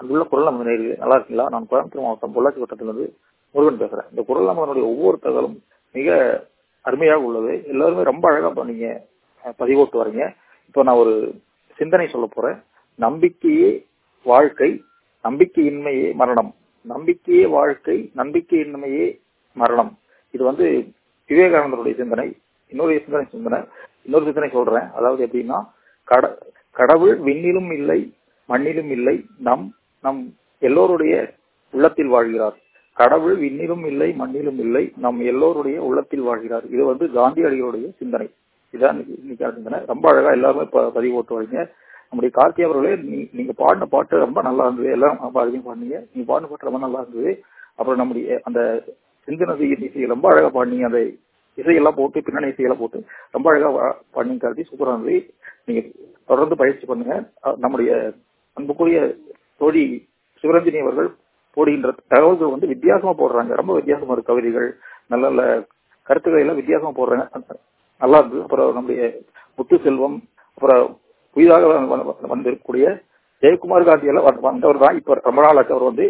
அங்குள்ள குரல் நமது நேரில் நல்லா இருக்கீங்களா நான் கோயம்புத்தூர் மாவட்டம் பொள்ளாச்சி வட்டத்திலிருந்து முருகன் பேசுறேன் இந்த குரல் நமதனுடைய ஒவ்வொரு தகவலும் மிக அருமையாக உள்ளது எல்லாருமே ரொம்ப அழகா நீங்க பதிவோட்டு வரீங்க இப்போ நான் ஒரு சிந்தனை சொல்ல போறேன் நம்பிக்கையே வாழ்க்கை நம்பிக்கையின்மையே மரணம் நம்பிக்கையே வாழ்க்கை நம்பிக்கையின்மையே மரணம் இது வந்து விவேகானந்தருடைய சிந்தனை இன்னொரு சிந்தனை சிந்தனை இன்னொரு சிந்தனை சொல்றேன் அதாவது எப்படின்னா கட கடவுள் விண்ணிலும் இல்லை மண்ணிலும் இல்லை நம் நம் எல்லோருடைய உள்ளத்தில் வாழ்கிறார் கடவுள் விண்ணிலும் இல்லை மண்ணிலும் இல்லை நம் எல்லோருடைய உள்ளத்தில் வாழ்கிறார் இது வந்து காந்தியடிகளுடைய சிந்தனை இதான் இன்னைக்கு சிந்தனை ரொம்ப அழகா எல்லாருமே பதிவு ஓட்டு வரீங்க நம்முடைய கார்த்தி அவர்களே நீங்க பாடின பாட்டு ரொம்ப நல்லா இருந்தது எல்லாம் அதிகம் பாடினீங்க நீங்க பாடின பாட்டு ரொம்ப நல்லா இருந்தது அப்புறம் நம்முடைய அந்த சிந்தனை இசை ரொம்ப அழகா பாடினீங்க அந்த இசையெல்லாம் போட்டு பின்னணி இசையெல்லாம் போட்டு ரொம்ப அழகா பாடினீங்க கார்த்தி சூப்பரா இருந்தது நீங்க தொடர்ந்து பயிற்சி பண்ணுங்க நம்முடைய அன்புக்குரிய தோழி சிவரஞ்சனி அவர்கள் போடுகின்ற தகவல்கள் வந்து வித்தியாசமா போடுறாங்க ரொம்ப வித்தியாசமா இருக்கு கவிதைகள் நல்ல நல்ல கருத்துக்களை எல்லாம் வித்தியாசமா போடுறாங்க நல்லா இருக்கு அப்புறம் நம்முடைய முத்து செல்வம் அப்புறம் புதிதாக வந்திருக்கக்கூடிய ஜெயக்குமார் காந்தி எல்லாம் வந்தவர் தான் இப்ப ரொம்ப நாள் ஆச்சு அவர் வந்து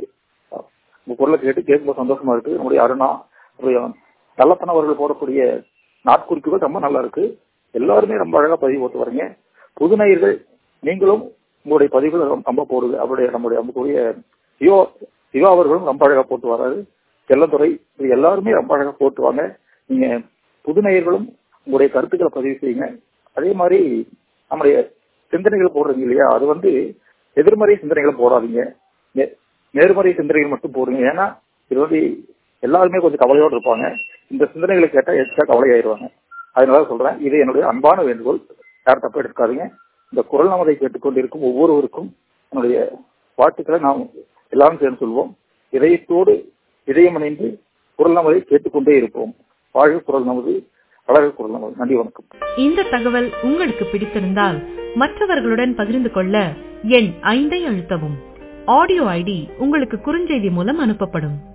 உங்க குரலை கேட்டு கேட்கும்போது சந்தோஷமா இருக்கு நம்முடைய அருணா அப்புறம் நல்லப்பன் அவர்கள் போடக்கூடிய நாட்குறிப்புகள் ரொம்ப நல்லா இருக்கு எல்லாருமே ரொம்ப அழகா பதிவு போட்டு வரீங்க புதுநேயர்கள் நீங்களும் உங்களுடைய பதிவுகள் ரொம்ப போடுது அவருடைய நம்முடைய நம்மளுடைய சிவா சிவா அவர்களும் ரொம்ப அழகா போட்டு வராரு செல்லத்துறை இது எல்லாருமே ரொம்ப அழகா போட்டுவாங்க நீங்க புதுநேயர்களும் உங்களுடைய கருத்துக்களை பதிவு செய்யுங்க அதே மாதிரி நம்முடைய சிந்தனைகள் போடுறீங்க இல்லையா அது வந்து எதிர்மறை சிந்தனைகளை போடாதீங்க நேர்மறை சிந்தனைகள் மட்டும் போடுங்க ஏன்னா இது வந்து எல்லாருமே கொஞ்சம் கவலையோடு இருப்பாங்க இந்த சிந்தனைகளை கேட்டா எக்ஸ்ட்ரா கவலை ஆயிடுவாங்க அதனால சொல்றேன் இது என்னுடைய அன்பான வேண்டுகோள் யார் தப்பா எடுக்காதீங்க இந்த குரல் நமதை கேட்டுக்கொண்டிருக்கும் ஒவ்வொருவருக்கும் என்னுடைய வாழ்த்துக்களை நாம் எல்லாரும் சேர்ந்து சொல்வோம் இதயத்தோடு இதயம் இணைந்து குரல் நமதை கேட்டுக்கொண்டே இருப்போம் வாழ்க குரல் நமது அழகு குரல் நமது நன்றி வணக்கம் இந்த தகவல் உங்களுக்கு பிடித்திருந்தால் மற்றவர்களுடன் பகிர்ந்து கொள்ள எண் ஐந்தை அழுத்தவும் ஆடியோ ஐடி உங்களுக்கு குறுஞ்செய்தி மூலம் அனுப்பப்படும்